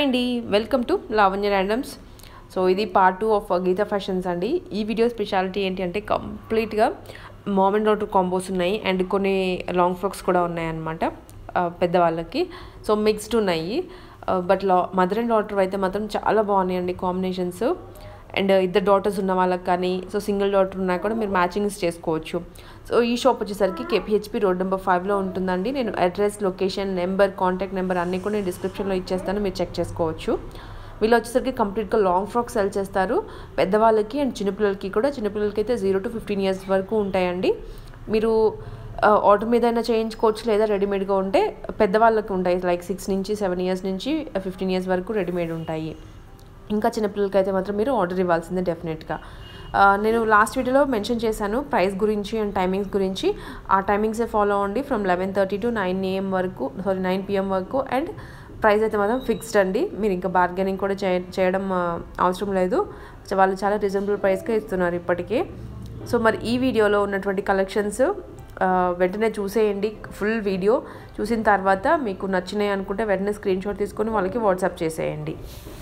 Hi అండి welcome to Lavanya randoms so ఇది part two of Geeta fashions అండి ఈ వీడియో స్పెషాలిటీ ఏంటి అంటే కంప్లీట్గా మామ్ అండ్ డాటర్ కాంబోస్ ఉన్నాయి అండ్ కొన్ని లాంగ్ ఫ్రాక్స్ కూడా ఉన్నాయన్నమాట ఆ, పెద్దవాళ్ళకి సో మిక్స్డ్ ఉన్నాయి బట్ లా మదర్ అండ్ డాటర్ అయితే మాత్రం చాలా బాగున్నాయండి కాంబినేషన్స్ అండ్ ఇద్దరు డాటర్స్ ఉన్న వాళ్ళకి కానీ సో సింగిల్ డాటర్ ఉన్నా కూడా మీరు మ్యాచింగ్స్ చేసుకోవచ్చు సో ఈ షాప్ వచ్చేసరికి కేపీహెచ్పి రోడ్ నెంబర్ ఫైవ్లో ఉంటుందండి నేను address location number contact number అన్నీ కూడా నేను డిస్క్రిప్షన్లో ఇచ్చేస్తాను మీరు చెక్ చేసుకోవచ్చు వీళ్ళు వచ్చేసరికి కంప్లీట్గా లాంగ్ ఫ్రాక్ సెల్ చేస్తారు పెద్దవాళ్ళకి అండ్ చిన్నపిల్లలకి కూడా చిన్నపిల్లలకి అయితే జీరో టు ఫిఫ్టీన్ ఇయర్స్ వరకు ఉంటాయండి మీరు ఆర్డర్ మీద అయినా చేయించుకోవచ్చు లేదా రెడీమేడ్గా ఉంటే పెద్దవాళ్ళకి ఉంటాయి లైక్ సిక్స్ నుంచి సెవెన్ ఇయర్స్ నుంచి ఫిఫ్టీన్ ఇయర్స్ వరకు రెడీమేడ్ ఉంటాయి ఇంకా చిన్నపిల్లలకి అయితే మాత్రం మీరు ఆర్డర్ ఇవ్వాల్సిందే డెఫినెట్గా ఆ, నేను లాస్ట్ వీడియోలో మెన్షన్ చేశాను ప్రైస్ గురించి అండ్ టైమింగ్స్ గురించి ఆ టైమింగ్సే ఫాలో అవ్వండి from eleven thirty to nine AM వరకు సారీ నైన్ పిఎం వరకు అండ్ ప్రైస్ అయితే మాత్రం ఫిక్స్డ్ అండి మీరు ఇంకా బార్గెనింగ్ కూడా చేయ చేయడం ఆ, అవసరం లేదు సో వాళ్ళు చాలా రీజనబుల్ ప్రైస్కే ఇస్తున్నారు ఇప్పటికే సో మరి ఈ వీడియోలో ఉన్నటువంటి కలెక్షన్స్ వెంటనే చూసేయండి ఫుల్ వీడియో చూసిన తర్వాత మీకు నచ్చినాయి అనుకుంటే వెంటనే స్క్రీన్ షాట్ తీసుకొని వాళ్ళకి వాట్సాప్ చేసేయండి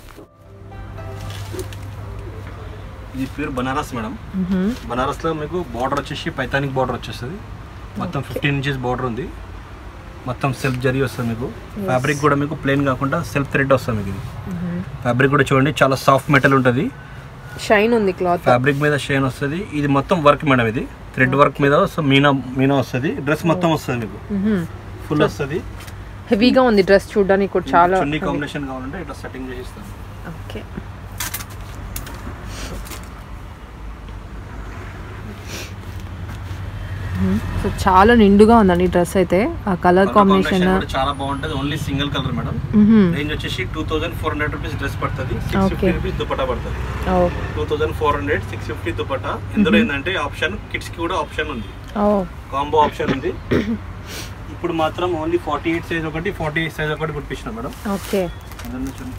ఇది ప్యూర్ బనారస్ మేడం బనారస్ లో మీకు బార్డర్ వచ్చేసి పైతానిక్ బార్డర్ వచ్చేస్తుంది మొత్తం ఫిఫ్టీన్ ఇంచెస్ బార్డర్ ఉంది మొత్తం సెల్ఫ్ జరీ వస్తుంది మీకు ఫ్యాబ్రిక్ కూడా మీకు ప్లెయిన్ కాకుండా సెల్ఫ్ థ్రెడ్ వస్తుంది మీకు ఇది ఫ్యాబ్రిక్ కూడా చూడండి చాలా సాఫ్ట్ మెటల్ ఉంటుంది షైన్ ఉంది క్లాత్ ఫ్యాబ్రిక్ మీద షైన్ వస్తుంది ఇది మొత్తం వర్క్ మేడం ఇది థ్రెడ్ వర్క్ మీద సో మీనా మీనా వస్తుంది డ్రెస్ మొత్తం వస్తుంది మీకు ఫుల్ వస్తుంది హెవీగా ఉంది డ్రెస్ చూడడానికి కూడా చాలా చున్నీ కాంబినేషన్ కావాలంటే ఇట్లా సెట్టింగ్ చేసి ఇస్తాను ఓకే సో చాలా నిండుగా ఉందండి డ్రెస్ అయితే ఆ కలర్ కాంబినేషన్ కూడా చాలా బాగుంటుంది only single colour madam range వచ్చేసి two thousand four hundred rupees dress పడుతుంది six fifty Okay. Rupees dupatta పడుతుంది two thousand four hundred six fifty dupatta ఇందులో ఏంటంటే ఆప్షన్ కిడ్స్ కి కూడా ఆప్షన్ ఉంది కాంబో ఆప్షన్ ఉంది ఇప్పుడు మాత్రం ఓన్లీ ఫార్టీ ఎయిట్ సైజ్ ఒకటి ఫార్టీ ఎయిట్ సైజ్ ఒకటి కుట్టించిన మేడం ఓకే అదన్నా చూడండి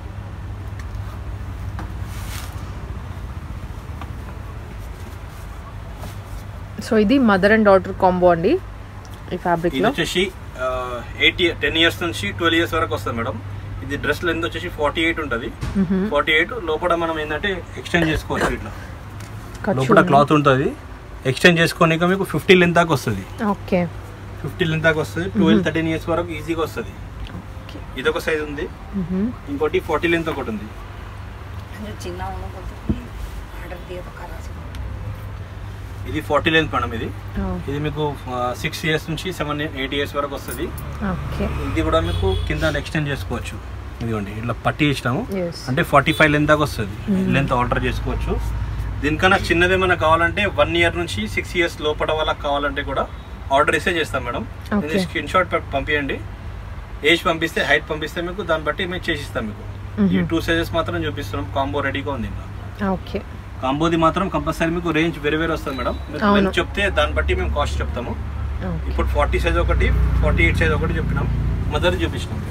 సో ఇది మదర్ అండ్ డాటర్ కాంబో అండి ఈ ఫ్యాబ్రిక్ ఇది లో వచ్చేసి ఎయిట్ టెన్ ఇయర్స్ నుంచి ట్వెల్వ్ ఇయర్స్ వరకు వస్తుంది మేడం ఇది డ్రెస్ లెంత్ వచ్చేసి ఫార్టీ ఎయిట్ ఉంటుంది ఫార్టీ ఎయిట్ లోపల మనం ఏంటంటే ఎక్స్టెండ్ చేసుకోవచ్చు ఇట్లా లోపల క్లాత్ ఉంటుంది ఎక్స్టెండ్ చేసుకోనిక మీకు ఫిఫ్టీ లెంత్ దాకా వస్తుంది ఓకే ఫిఫ్టీ లెంత్ దాకా వస్తుంది ట్వెల్వ్ థర్టీన్ ఇయర్స్ వరకు ఈజీగా వస్తుంది ఇది ఒక సైజ్ ఉంది ఇంకోటి ఫార్టీ లెంత్ ఒకటి ఉంది जो चिन्ना होना बोलते थे ऑर्डर दिया तो करा से ఇది ఫార్టీ లెంత్ మేడం ఇది ఇది మీకు సిక్స్ ఇయర్స్ నుంచి సెవెన్ ఎయిట్ ఇయర్స్ వరకు వస్తుంది ఓకే ఇది కూడా మీకు కింద ఎక్స్టెండ్ చేసుకోవచ్చు ఇదిగోండి ఇట్లా పట్టి ఇచ్చినాము ఎస్ అంటే ఫార్టీ ఫైవ్ లెంత్ దాకా వస్తుంది లెంత్ ఆర్డర్ చేసుకోవచ్చు దీనికన్నా చిన్నది ఏమైనా కావాలంటే వన్ ఇయర్ నుంచి సిక్స్ ఇయర్స్ లోపల వాళ్ళకి కావాలంటే కూడా ఆర్డర్ ఇస్తే చేస్తాం మేడం Okay. ఇది స్క్రీన్ షాట్ పంపించండి ఏజ్ పంపిస్తే హైట్ పంపిస్తే మీకు దాన్ని బట్టి మేము చేసిస్తాం మీకు ఈ టూ సైజెస్ మాత్రం చూపిస్తున్నాం కాంబో రెడీగా ఉంది ఇంకా ఓకే కాంబోది మాత్రం కంపల్సరీ మీకు రేంజ్ వేరే వేరే వస్తుంది మేడం మీరు అవును. length చెప్తే దాన్ని బట్టి మేము కాస్ట్ చెప్తాము ఇప్పుడు ఫార్టీ సైజ్ ఒకటి ఫార్టీ ఎయిట్ సైజ్ ఒకటి చెప్పినాం మదర్ చూపించినాం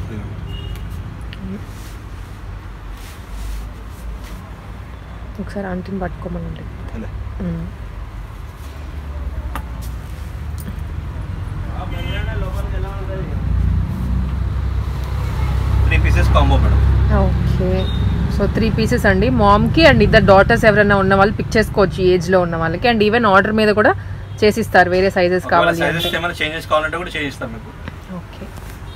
ఒకసారి ఆంటీని పట్టుకోమనండి అదే. Three pieces combo madam okay so three pieces అండి మామ్కి అండ్ ఇద్దరు డాటర్స్ ఎవరైనా ఉన్న వాళ్ళు పిక్ చేసుకోవచ్చు ఏజ్ లో ఉన్న వాళ్ళకి అండ్ ఈవెన్ ఆర్డర్ మీద కూడా చేసిస్తారు వేరే సైజెస్ కావాలి సైజెస్ అంటే ఏమైనా చేంజెస్ కావాలంటే కూడా చేయిస్తాం మీకు okay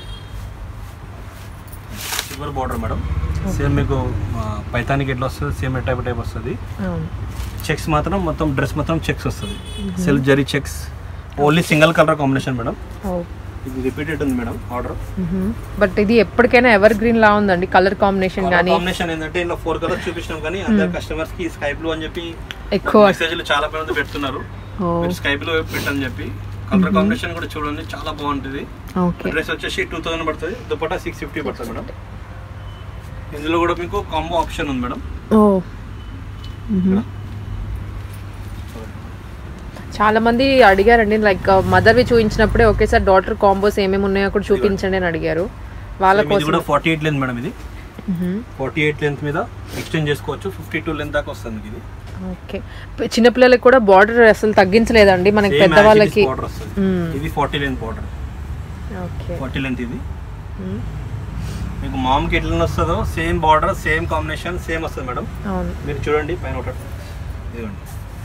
silver border madam same మీకు పైతానికి ఎట్లా వస్తుంది సేమ్ టైప్ టైప్ వస్తుంది అవును చెక్స్ మాత్రం మొత్తం డ్రెస్ మొత్తం చెక్స్ వస్తుంది self zari checks only single colour combination madam ఇది రిపీటెడ్ ఉంది మేడం ఆర్డర్ బట్ ఇది ఎప్పటికైనా ఎవర్ గ్రీన్ లా ఉందండి కలర్ కాంబినేషన్ కానీ కాంబినేషన్ ఏంటంటే ఇలా ఫోర్ కలర్స్ చూపించినాం కానీ అందరు కస్టమర్స్ కి స్కై బ్లూ అని చెప్పి ఎక్కువ మెసేజ్లు చాలా మంది పెడుతున్నారు ఓ, మీరు స్కై బ్లూ పెట్టని చెప్పి కలర్ కాంబినేషన్ కూడా చూడండి చాలా బాగుంటుంది ఓకే డ్రెస్ వచ్చేసి టూ థౌసండ్ పడుతుంది దుపట్టా సిక్స్ ఫిఫ్టీ పడుతుంది మేడం ఇందులో కూడా మీకు కాంబో ఆప్షన్ ఉంది మేడం ఓ మ్మ్. చాలా మంది అడిగారండి లైక్ మదర్వి చూపించినప్పుడే ఒకేసారి డాటర్ కాంబోస్ ఏమేమి ఉన్నాయో కూడా చూపించండి అని అడిగారు వాళ్ళ ఇది కోసం కూడా ఫార్టీ ఎయిట్ లెంత్ మేడం ఇది మ్మ్. ఫార్టీ ఎయిట్ లెంత్ మీద ఎక్స్టెండ్ చేసుకోవచ్చు ఫిఫ్టీ టూ లెంత్ దాకా వస్తుంది మీకు ఇది ఓకే ప- చిన్నపిల్లలకి కూడా బార్డర్ అసలు తగ్గించలేదండి మనకి Same as it is పెద్దవాళ్ళకి border వస్తుంది మ్మ్. ఇది forty length border okay forty length ఇది మ్మ్. మీకు మామ్కి ఎట్లా వస్తుందో same border same combination same వస్తుంది మేడం అవును మీరు చూడండి పైన ఒకటి ఇదిగోండి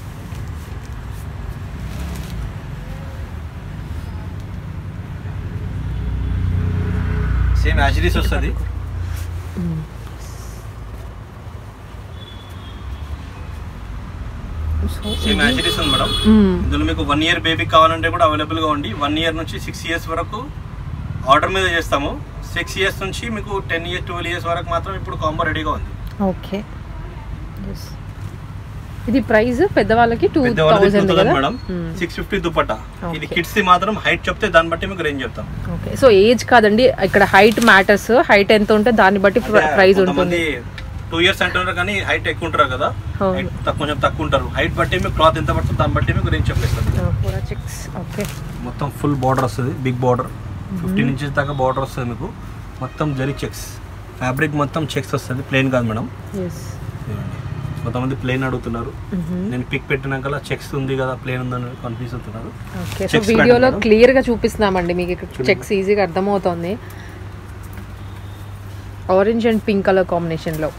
సేమ్ యాజిరీస్ వస్తుంది సో సేమ్ యాజిరీస్ ఉంది మేడం ఇందులో మీకు వన్ ఇయర్ బేబీ కావాలంటే కూడా అవైలబుల్గా ఉంది వన్ ఇయర్ నుంచి సిక్స్ ఇయర్స్ వరకు ఆర్డర్ మీద చేస్తాము సిక్స్ ఇయర్స్ నుంచి మీకు టెన్ ఇయర్స్ ట్వెల్వ్ ఇయర్స్ వరకు మాత్రం ఇప్పుడు కాంబో రెడీగా ఉంది ఓకే ఎస్ ఇది ప్రైస్ పెద్దవాళ్ళకి టూ పెద్దవాళ్ళది థౌజండ్ 2000 కదా మేడం సిక్స్ ఫిఫ్టీ దుపట్టా ఇది Okay. కిడ్స్ ది మాత్రం హైట్ చెప్తే దాన్ని బట్టి మీకు రేంజ్ చెప్తాం ఓకే సో ఏజ్ కాదండి ఇక్కడ హైట్ మ్యాటర్స్ హైట్ ఎంత ఉంటే దాన్ని బట్టి ప్రైస్ ఉంటుంది టూ ఇయర్స్ అంటున్నారు కానీ హైట్ ఎక్కువ ఉంటారు కదా అవును. హైట్ తక్కువ కొంచెం తక్కువ ఉంటారు హైట్ బట్టి మీకు క్లాత్ ఎంత పడుతుంది దాన్ని బట్టి మీకు రేంజ్ చెప్పేస్తాం పూరా చెక్స్ ఓకే మొత్తం ఫుల్ బార్డర్ వస్తుంది బిగ్ బార్డర్ ఫిఫ్టీన్ ఇంచెస్ దాకా బార్డర్ వస్తుంది మీకు మొత్తం జరీ చెక్స్ ఫ్యాబ్రిక్ మొత్తం చెక్స్ వస్తుంది ప్లెయిన్ కాదు మేడం ఎస్ ఇదిగోండి. కొంతమంది ప్లెయిన్ అడుగుతున్నారు నేను పిక్ పెట్టినాక చెక్స్ ఉంది కదా ప్లెయిన్ ఉందని కన్ఫ్యూజ్ అవుతున్నారు ఓకే సో Checks వీడియోలో పెట్టండి మేడం. క్లియర్ గా చూపిస్తున్నామండి మీకు ఇక్కడ చెక్స్ ఈజీగా అర్థమవుతుంది orange and pink colour combination లో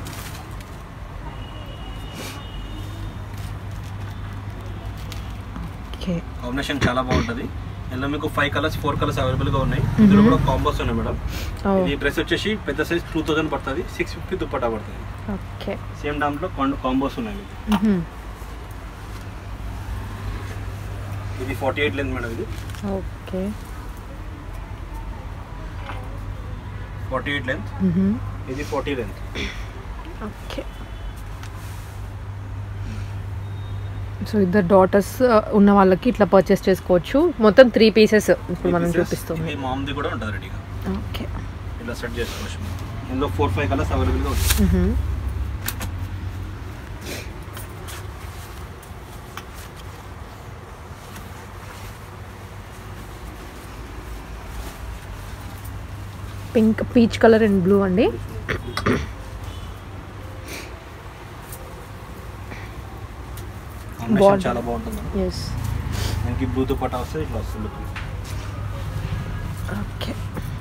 ఓకే కాంబినేషన్ చాలా బాగుంటుంది ఇందులో మీకు ఫైవ్ కలర్స్ ఫోర్ కలర్స్ అవైలబుల్గా ఉన్నాయి ఇందులో కూడా కాంబోస్ ఉన్నాయి మేడం ఇది డ్రెస్ వచ్చేసి పెద్ద సైజ్ టూ థౌసండ్ పడుతుంది సిక్స్ ఫిఫ్టీ దుప్పటా పడుతుంది ఓకే సేమ్ దాంట్లో కాంబోస్ ఉన్నాయి మీకు ఇది ఫార్టీ ఎయిట్ లెంత్ మేడం ఇది ఓకే ఫార్టీ ఎయిట్ లెంత్ ఇది ఫార్టీ లెంత్ ఓకే సో ఇద్దరు డాటర్స్ ఉన్న వాళ్ళకి ఇట్లా పర్చేస్ చేసుకోవచ్చు మొత్తం త్రీ పీసెస్ ఇప్పుడు మనం చూపిస్తుంది ఇది మామ్ది కూడా ఉంటుంది రెడీగా ఓకే ఇలా సెట్ చేసుకోవచ్చు ఇందులో ఫోర్ ఫైవ్ కలర్స్ అవైలబుల్గా ఉంటాయి pink peach colour and blue అండి కాంబినేషన్ బాగుంటుంది. చాలా బాగుంటుంది మేడం ఎస్ మనకి బ్లూ దుపట్టా వస్తే ఇట్లా వస్తుంది look. ఓకే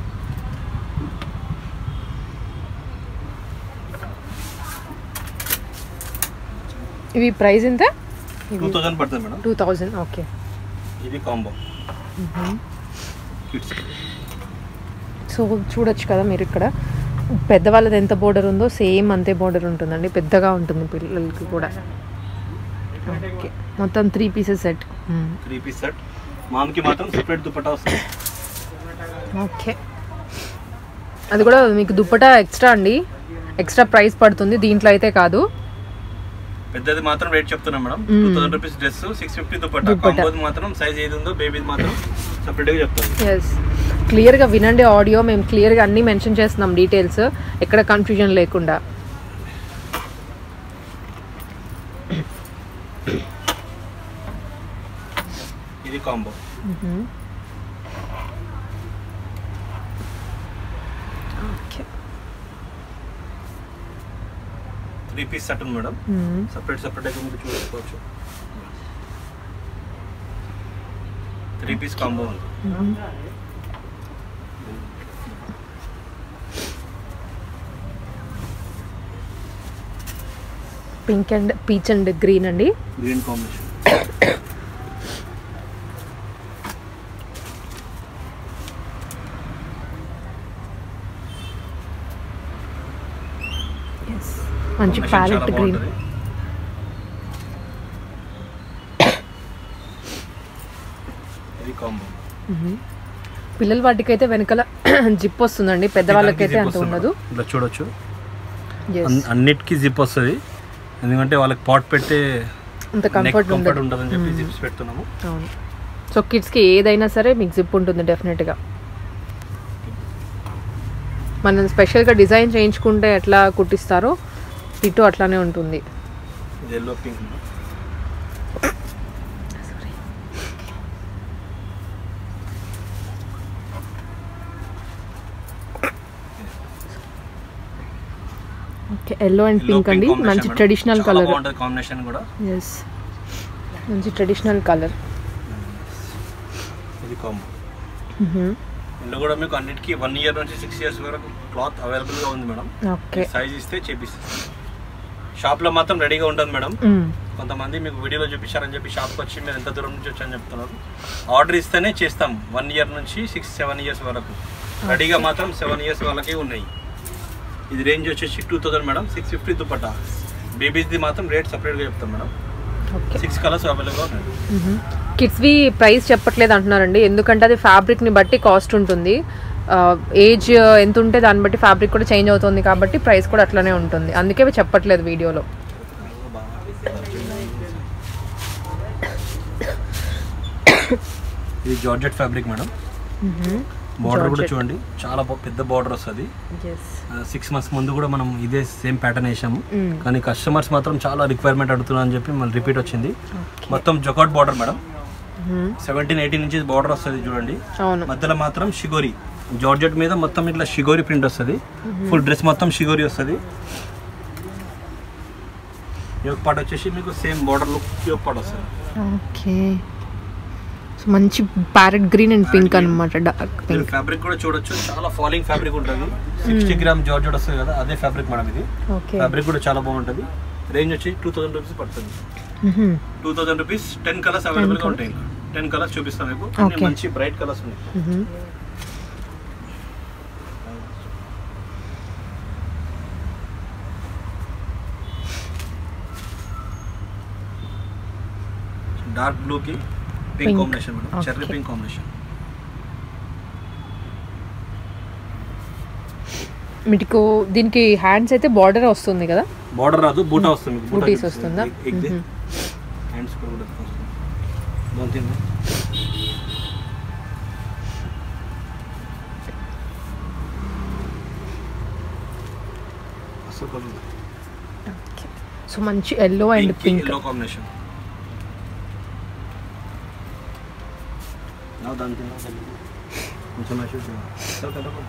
ఇవి ప్రైస్ ఎంత టూ థౌసండ్ పడుతుంది మేడం టూ థౌజండ్ ఓకే ఇది కాంబో కిడ్స్ సో చూడొచ్చు కదా మీరు ఇక్కడ పెద్దవాళ్ళది ఎంత బోర్డర్ ఉందో సేమ్ అంతే బోర్డర్ ఉంటుందండి పెద్దగా ఉంటుంది పిల్లలకి కూడా ఓకే మొత్తం three pieces set three piece set మామ్కి మాత్రం సెపరేట్ దుపట్టా వస్తుంది ఓకే అది కూడా మీకు దుప్పటా ఎక్స్ట్రా అండి ఎక్స్ట్రా ప్రైస్ పడుతుంది దీంట్లో అయితే కాదు పెద్దది మాత్రం రేట్ చెప్తున్నాం మేడం మ్మ్. Two thousand rupees dress six fifty dupatta dupatta. కాంబోది మాత్రం సైజ్ ఏది ఉందో బేబీది మాత్రం సెపరేట్గా చెప్తాను ఎస్ క్లియర్గా వినండి ఆడియో మేము క్లియర్గా అన్నీ మెన్షన్ చేస్తున్నాం డీటెయిల్స్ ఎక్కడ కన్ఫ్యూజన్ లేకుండా ఇది combo okay three piece set ఉంది మేడం సపరేట్ సపరేట్గా మీరు చూసుకోవచ్చు త్రీ పీస్ కాంబో ఉంది pink and peach and green అండి గ్రీన్ కాంబినేషన్ మంచి ప్యాలెట్ గ్రీన్ ఇది కాంబో పిల్లల వాటికైతే వెనకాల జిప్ వస్తుందండి పెద్దవాళ్ళకైతే అంత ఉండదు ఇలా చూడొచ్చు Yes. అన్- అన్నిటికీ జిప్ వస్తుంది ఎందుకంటే వాళ్ళకి పాట్ పెట్టే అంత నెక్ కంఫర్ట్ కంఫర్ట్ ఉండదు ఉంటుందని చెప్పి జిప్స్ పెడుతున్నాము అవును సో కిడ్స్కి ఏదైనా సరే మీకు జిప్ ఉంటుంది డెఫినెట్గా మనం స్పెషల్గా డిజైన్ చేయించుకుంటే ఎట్లా కుట్టిస్తారో ఇటు అట్లానే ఉంటుంది ఇది yellow pink okay yellow and pink అండి మంచి ట్రెడిషనల్ కలర్ బాగుంటుంది కాంబినేషన్ కూడా ఎస్ మంచి ట్రెడిషనల్ కలర్ ఇది కాంబో ఇందులో కూడా మీకు అన్నిటికీ వన్ ఇయర్ నుంచి సిక్స్ ఇయర్స్ వరకు క్లాత్ అవైలబుల్గా ఉంది మేడం ఓకే సైజ్ ఇస్తే చేపిస్తాం షాప్లో మాత్రం రెడీగా ఉంటుంది మేడం మ్మ్. కొంతమంది మీకు వీడియోలో చూపించారని చెప్పి షాప్కి వచ్చి మీరు ఎంత దూరం నుంచి వచ్చారని చెప్తున్నారు ఆర్డర్ ఇస్తేనే చేస్తాం వన్ ఇయర్ నుంచి సిక్స్ సెవెన్ ఇయర్స్ వరకు రెడీగా మాత్రం సెవెన్ ఇయర్స్ వాళ్ళకి ఉన్నాయి ఇది రేంజ్ వచ్చేసి two thousand madam six fifty dupatta బేబీస్ది మాత్రం రేట్ సపరేట్గా చెప్తాం మేడం ఓకే సిక్స్ కలర్స్ అవైలబుల్గా ఉన్నాయి కిడ్స్వి ప్రైస్ చెప్పట్లేదు అంటున్నారండి ఎందుకంటే అది ఫ్యాబ్రిక్ని బట్టి కాస్ట్ ఉంటుంది ఏజ్ ఎంత ఉంటే దాన్ని బట్టి ఫ్యాబ్రిక్ కూడా చేంజ్ అవుతుంది కాబట్టి ప్రైస్ కూడా అట్లనే ఉంటుంది అందుకే అవి చెప్పట్లేదు వీడియోలో ఇది జార్జెట్ ఫ్యాబ్రిక్ మేడం బార్డర్ కూడా చూడండి చాలా బా- పెద్ద బార్డర్ వస్తుంది సిక్స్ మంత్స్ ముందు కూడా మనం ఇదే సేమ్ ప్యాటర్న్ వేసాము కానీ కస్టమర్స్ మాత్రం చాలా రిక్వైర్మెంట్ అడుగుతున్నా అని చెప్పి మళ్ళీ రిపీట్ వచ్చింది మొత్తం జొకాట్ border madam seventeen eighteen inches border వస్తుంది చూడండి అవును మధ్యలో మాత్రం షిగోరి జార్జెట్ మీద మొత్తం ఇట్లా షిగోరి ప్రింట్ వస్తుంది ఫుల్ డ్రెస్ మొత్తం షిగోరి వస్తుంది యోగ పాట వచ్చేసి మీకు సేమ్ బార్డర్ లుక్ యోగ పాట వస్తుంది ఓకే సో మంచి ప్యారెట్ గ్రీన్ అండ్ పింక్ అనమాట డార్క్ మీరు పింక్ ఫ్యాబ్రిక్ కూడా చూడొచ్చు చాలా ఫాలింగ్ ఫ్యాబ్రిక్ ఉంటుంది సిక్స్టీ గ్రామ్ జార్జెట్ వస్తుంది కదా అదే ఫ్యాబ్రిక్ మేడం ఇది ఓకే ఫ్యాబ్రిక్ కూడా చాలా బాగుంటుంది రేంజ్ వచ్చి టూ థౌసండ్ రూపీస్ పడుతుంది two thousand rupees ten colours అవైలబుల్గా ఉంటాయి టెన్ కలర్స్ చూపిస్తాను మీకు అన్ని Okay. మంచి బ్రైట్ కలర్స్ ఉన్నాయి డార్క్ బ్లూ కి pink Pink. Combination madam cherry Okay. Pink combination మీకు దీనికి హ్యాండ్స్ అయితే బార్డర్ వస్తుంది కదా బార్డర్ రాదు బూటా వస్తుంది మీకు బూటా Booties చూపిస్తుంది. వస్తుందా? Egg they. మ్మ్. హ్యాండ్స్ కూడా కూడా వస్తుంది. Don't think that. అసలు కొంచెం సో మంచి yellow and pink pink yellow combination. Now done thing, now done thing. కొంచెం నా shoot చేయండి. Sir, కదపండి.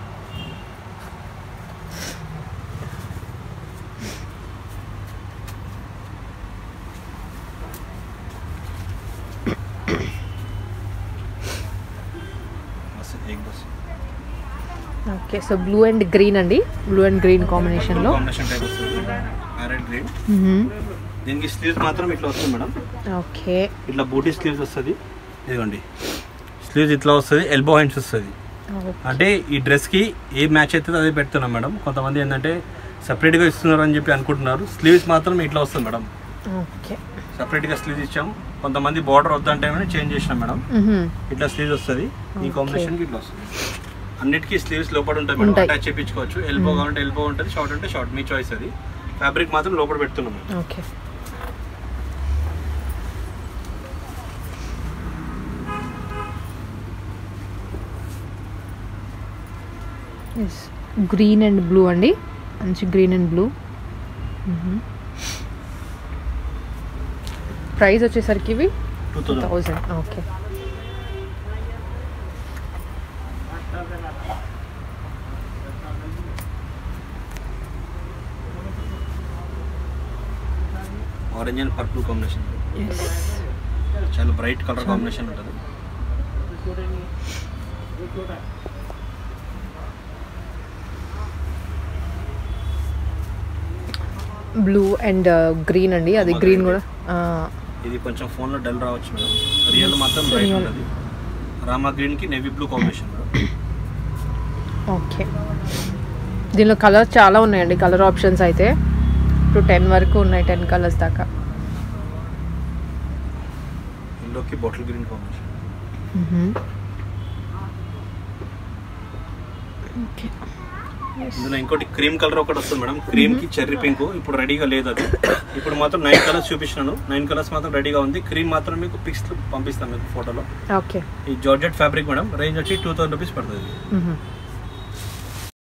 బస్, एक बस. Okay so blue and green అండి బ్లూ అండ్ గ్రీన్ కాంబినేషన్లో కాంబినేషన్ టైప్ వస్తుంది ప్యారెట్ గ్రీన్ దీనికి స్లీవ్స్ మాత్రం ఇట్లా వస్తుంది మేడం ఓకే ఇట్లా బూటీ స్లీవ్స్ వస్తుంది ఇదిగోండి స్లీవ్స్ ఇట్లా వస్తుంది ఎల్బో హ్యాండ్స్ వస్తుంది అంటే ఈ డ్రెస్కి ఏ మ్యాచ్ అవుతుందో అదే పెడుతున్నాం మేడం కొంతమంది ఏంటంటే సపరేట్గా ఇస్తున్నారు అని చెప్పి అనుకుంటున్నారు స్లీవ్స్ మాత్రం ఇట్లా వస్తుంది మేడం ఓకే సపరేట్గా స్లీవ్స్ ఇచ్చాం కొంతమంది బార్డర్ వద్దంటే చేంజ్ చేసినాం మేడం ఇట్లా స్లీవ్స్ వస్తుంది ఈ కాంబినేషన్కి ఇట్లా వస్తుంది అన్నిటికీ స్లీవ్స్ లోపల ఉంటాయి మేడం ఉంటాయి. అటాచ్ చేయించుకోవచ్చు ఎల్బో కావాలంటే ఎల్బో ఉంటుంది షార్ట్ అంటే షార్ట్ మీ చాయిస్ అది ఫ్యాబ్రిక్ మాత్రం లోపల పెడుతున్నాం madam okay green and blue అండి మంచి గ్రీన్ అండ్ బ్లూ ప్రైస్ వచ్చేసరికి ఇవి two two thousand thousand okay orange and purple combination చాలా బ్రైట్ కలర్ కాంబినేషన్ ఉంటుంది బ్లూ అండ్ గ్రీన్ అండి అది Pomegranate. గ్రీన్ కూడా ఆ, ఇది కొంచెం ఫోన్లో డల్ రావచ్చు మేడం రియల్ మాత్రం బ్రైట్ Real. ఉంటుంది రామా గ్రీన్కి navy blue combination madam okay దీనిలో కలర్స్ చాలా ఉన్నాయండి కలర్ ఆప్షన్స్ అయితే ఇప్పుడు టెన్ వరకు ఉన్నాయి టెన్ కలర్స్ దాకా ఇందులోకి బాటిల్ గ్రీన్ కాంబినేషన్ ఓకే ఇందులో ఇంకోటి క్రీమ్ కలర్ ఒకటి వస్తుంది మేడం క్రీమ్ కి చెర్రీ పింక్ ఇప్పుడు రెడీగా లేదు అది ఇప్పుడు మాత్రం నైన్ కలర్స్ చూపించినాను నైన్ కలర్స్ మాత్రం రెడీగా ఉంది క్రీమ్ మాత్రం మీకు పిక్స్ పంపిస్తాను మీకు ఫోటోలో ఓకే ఈ జార్జెట్ ఫ్యాబ్రిక్ మేడం రేంజ్ వచ్చి టూ థౌసండ్ రూపీస్ పడుతుంది మ్మ్.